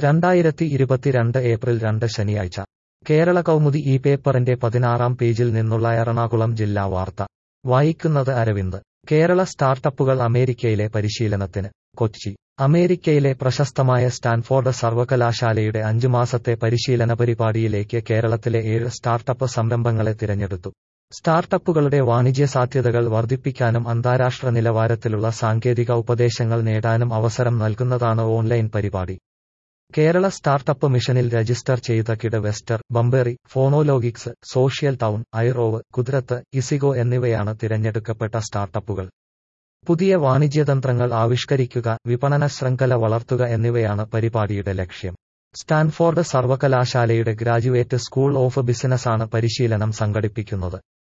രണ്ടായിരത്തി ഇരുപത്തിരണ്ട് ഏപ്രിൽ രണ്ട് ശനിയാഴ്ച കേരള കൗമുദി ഈ പേപ്പറിന്റെ പതിനാറാം പേജിൽ നിന്നുള്ള എറണാകുളം ജില്ലാ വാർത്ത വായിക്കുന്നത് അരവിന്ദ് കേരള സ്റ്റാർട്ടപ്പുകൾ അമേരിക്കയിലെ പരിശീലനത്തിന് കൊച്ചി അമേരിക്കയിലെ പ്രശസ്തമായ സ്റ്റാൻഫോർഡ് സർവകലാശാലയുടെ അഞ്ചു മാസത്തെ പരിശീലന പരിപാടിയിലേക്ക് കേരളത്തിലെ ഏഴ് സ്റ്റാർട്ടപ്പ് സംരംഭങ്ങളെ തിരഞ്ഞെടുത്തു സ്റ്റാർട്ടപ്പുകളുടെ വാണിജ്യ സാധ്യതകൾ വർദ്ധിപ്പിക്കാനും അന്താരാഷ്ട്ര നിലവാരത്തിലുള്ള സാങ്കേതിക ഉപദേശങ്ങൾ നേടാനും അവസരം നൽകുന്നതാണ് ഓൺലൈൻ പരിപാടി കേരള സ്റ്റാർട്ടപ്പ് മിഷനിൽ രജിസ്റ്റർ ചെയ്ത കിഡ് വെസ്റ്റർ ബംബേറി ഫോണോലോഗിക്സ് സോഷ്യൽ ടൗൺ ഐറോവ് കുതിരത്ത് ഇസിഗോ എന്നിവയാണ് തിരഞ്ഞെടുക്കപ്പെട്ട സ്റ്റാർട്ടപ്പുകൾ പുതിയ വാണിജ്യതന്ത്രങ്ങൾ ആവിഷ്കരിക്കുക വിപണന ശൃംഖല വളർത്തുക എന്നിവയാണ് പരിപാടിയുടെ ലക്ഷ്യം സ്റ്റാൻഫോർഡ് സർവകലാശാലയുടെ ഗ്രാജുവേറ്റ് സ്കൂൾ ഓഫ് ബിസിനസ്സാണ് പരിശീലനം സംഘടിപ്പിക്കുന്നത്